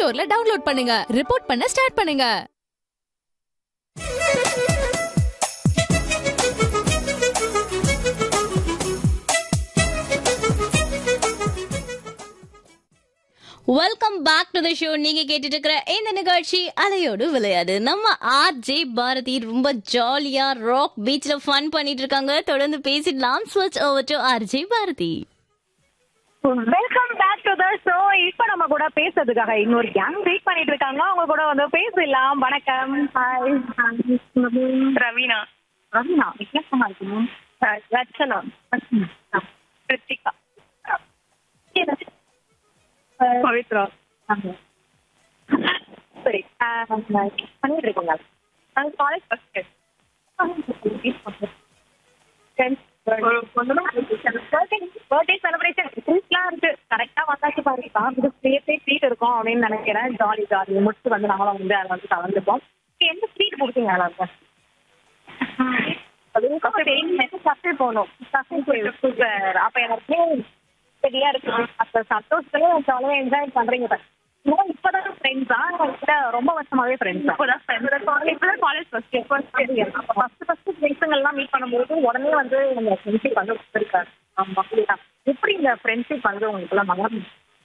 ஸ்டோர்ல டவுன்லோட் பண்ணுங்க ரிப்போர்ட் பண்ண ஸ்டார்ட் பண்ணுங்க welcome back to the show நீங்க கேட்டுட்டு இருக்கிற இந்த நிகழ்ச்சி அலையோடு விளையாடு நம்ம ஆர் ஜே பாரதி ரொம்ப ஜாலியா ராக் பீச்ல ஃபன் பண்ணிட்டு இருக்காங்க தொடர்ந்து பேசிடலாம் ஸ்விட்ச் over to R J Bharathi welcome back to the show இப்ப நம்ம கூட பேசுறதுக்காக இன்னொரு கேங் வெயிட் பண்ணிட்டு இருக்காங்க அவங்க கூட வந்து பேசலாம் வணக்கம் ஹாய் ரவீனா ரவீனா வித்தியாசமா இருக்கணும் ரச்சனா கிருத்திகா பவித்ரா சரி பண்ணிட்டு இருக்கீங்க காலேஜ் ஃபர்ஸ்ட் பர்த்டே செலிப்ரேஷன் ட்ரீட்லாம் இருக்கு கரெக்டா வந்தாச்சு பாருப்பா இது சேர்த்தே ட்ரீட் இருக்கும் அப்படின்னு நினைக்கிறேன் ஜாலி ஜாலி முடிச்சு வந்து நாங்களும் வந்து அதை வந்து கலந்துப்போம் எந்த ஸ்வீட் கொடுத்தீங்க எல்லாருக்கும் சஃபே போகணும் சஃபே சூப்பர் அப்ப எனக்கு சரியா இருக்கு அப்ப சந்தோஷத்துல ஜாலியா என்ஜாய் பண்றீங்க இன்னும் இப்பதான் ஃப்ரெண்ட்ஸா கிட்ட ரொம்ப வருஷமாவே ஃப்ரெண்ட்ஸ் இப்பதான் இப்பதான் college first first first first ஃப்ரெண்ட்ஸுங்கெல்லாம் மீட் பண்ணும்போது உடனே வந்து இந்த ஃப்ரெண்ட்ஷிப் வந்து இருக்காரு ஆமா எப்படி இந்த ஃப்ரெண்ட்ஷிப் வந்து உங்களுக்கு எல்லாம் மகன்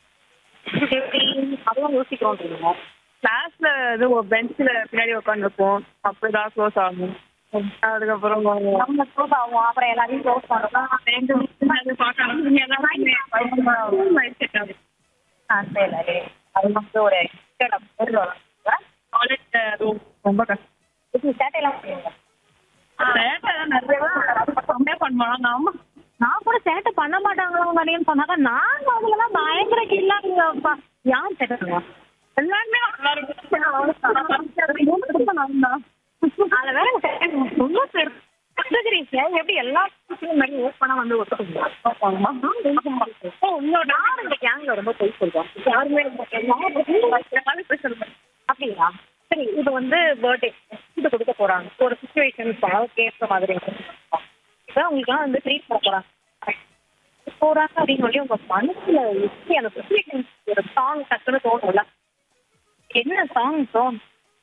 அதுவும் யோசிக்கிறோம் தெரியுமா கிளாஸ்ல இது பெஞ்சில் பின்னாடி உட்காந்துருப்போம் அப்படிதான் க்ளோஸ் ஆகும் அதுக்கப்புறம் நம்ம க்ளோஸ் ஆகும் அப்புறம் எல்லாரையும் க்ளோஸ் பண்றோம் ரெண்டு ஆ சரி அது வந்து ஒரு இடம் காலேஜ் அதுவும் ரொம்ப கஷ்டம் இது சேட்டையெல்லாம் பண்ணுவீங்க சேட்டை நிறைய கம்மியாக பண்ணுவாங்க ஆமா நான் கூட சேட்டை பண்ண மாட்டாங்களோ நிறையன்னு சொன்னாங்க நாங்க அதுலலாம் பயங்கர கில்லாங்கப்பா யார் சேட்டை பண்ணுவா எல்லாருமே நல்லா அதுல வேற ரொம்ப பேர் எப்படி எல்லா விஷயமும் மாதிரி ஓப்பனா வந்து ஒத்துக்குங்க உங்களோட நான் இந்த கேங்ல ரொம்ப போய் சொல்றோம் யாருமே அப்படியா சரி இது வந்து பர்த்டே இது கொடுக்க போறாங்க ஒரு சுச்சுவேஷன் கேட்க மாதிரி இதான் உங்களுக்குலாம் வந்து ட்ரீட் பண்ண போறாங்க போறாங்க அப்படின்னு சொல்லி உங்க மனசுல எப்படி அந்த சுச்சுவேஷன் ஒரு சாங் டக்குன்னு தோணும்ல என்ன சாங் தோணும்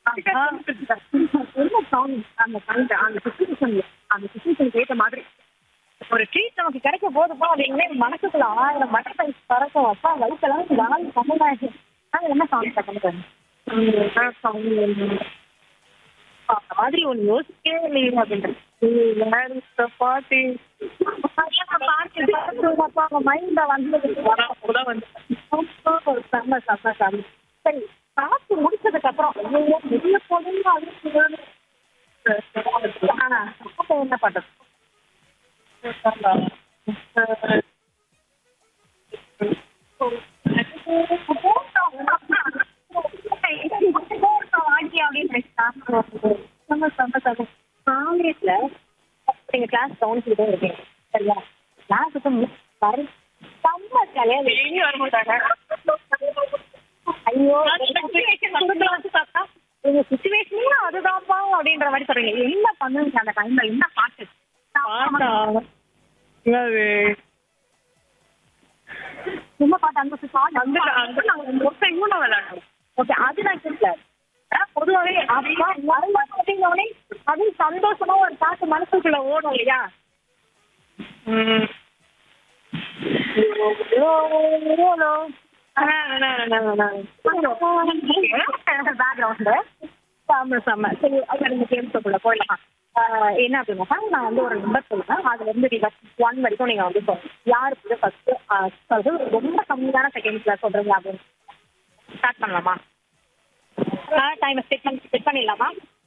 என்ன சாங் அந்த சாங் அந்த சுச்சுவேஷன் அந்த சுச்சுவேஷனுக்கு ஏற்ற மாதிரி ஒரு ட்ரீட் நமக்கு கிடைக்க போதுப்பா அப்படின்னே மனசுக்குள்ள ஆயிரம் மட்டை பறக்கும் அப்பா வயிற்றுலாம் நாலு சமுதாயம் அது என்ன சாங் டக்குன்னு அந்த மாதிரி ஒன்று யோசிக்கவே இல்லையே அப்படின்றது பாட்டி மைண்ட்ல வந்தது அப்போதான் வந்து செம்ம செம்ம செம்ம சரி சாப்பிட்டு முடிச்சதுக்கு அப்புறம் ஐயோ வெளிய போதும் ஆனா அப்ப என்ன பண்றது காலேஜ்ல நீங்க கிளாஸ் கவனிச்சுக்கிட்டே இருக்கீங்க சரியா கிளாஸுக்கு மிஸ் வரும் செம்ம கல்யாணம் டெய்லி வர மாட்டாங்க ஐயோ உங்க சுச்சுவேஷனே அதுதான்ப்பா அப்படின்ற மாதிரி சொல்றீங்க என்ன பண்ணுவீங்க அந்த டைம்ல என்ன பாட்டு பாட்டா அது சும்மா பாட்டு அந்த பாட்டு அந்த அந்த நாங்கள் ஒரு டைமும் நான் விளையாடுறோம் ஓகே அது நான் கேட்கல ஆனா, பொதுவாவே அப்பா வருமானம் அப்படின்னோடனே அது சந்தோஷமா ஒரு பாட்டு மனசுக்குள்ள ஓடும் இல்லையா பேக்ரவுண்டு செம்ம செம்ம சரி அப்ப நீங்க கேம்ஸுக்குள்ள போயிடலாம் ஆஹ் என்ன அப்படின்னாக்கா நான் வந்து ஒரு நம்பர் சொல்லுவேன் அதுல இருந்து ரிவர்ஸ் ஒன் வரைக்கும் நீங்க வந்து சொல்லணும் யார் வந்து ஃபர்ஸ்ட் அதாவது ரொம்ப கம்மியான செகண்ட்ஸ்ல சொல்றீங்க அப்படின்னு ஸ்டார்ட் பண்ணலாமா டைம் செட் பண்ணி செட் பண்ணிடலாமா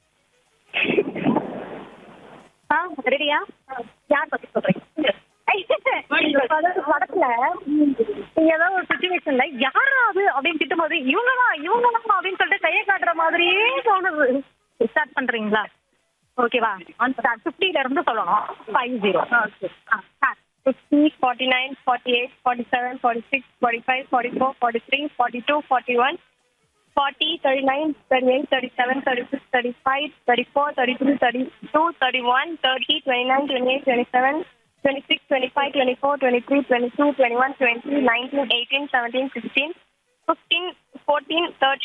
ஆ ரெடியா யார் பத்தி சொல்றீங்க அதாவது படத்துல நீங்க ஏதாவது ஒரு சுச்சுவேஷன்ல யாராவது அப்படின்னு திட்டும்போது இவங்கதான் இவங்கதான் அப்படின்னு சொல்லிட்டு கையை காட்டுற மாதிரியே தோணுது ஸ்டார்ட் பண்றீங்களா ஓகேவா ஆன் ஸ்டார்ட் ஃபிஃப்டில இருந்து சொல்லணும் five zero start fifty forty nine forty eight forty seven forty six forty five forty four forty three forty two forty one forty thirty nine thirty eight thirty seven thirty six thirty five thirty four thirty three thirty two thirty one thirty twenty nine twenty eight twenty seven twenty six twenty five twenty four twenty three twenty two twenty one twenty nineteen eighteen seventeen sixteen fifteen fourteen thirty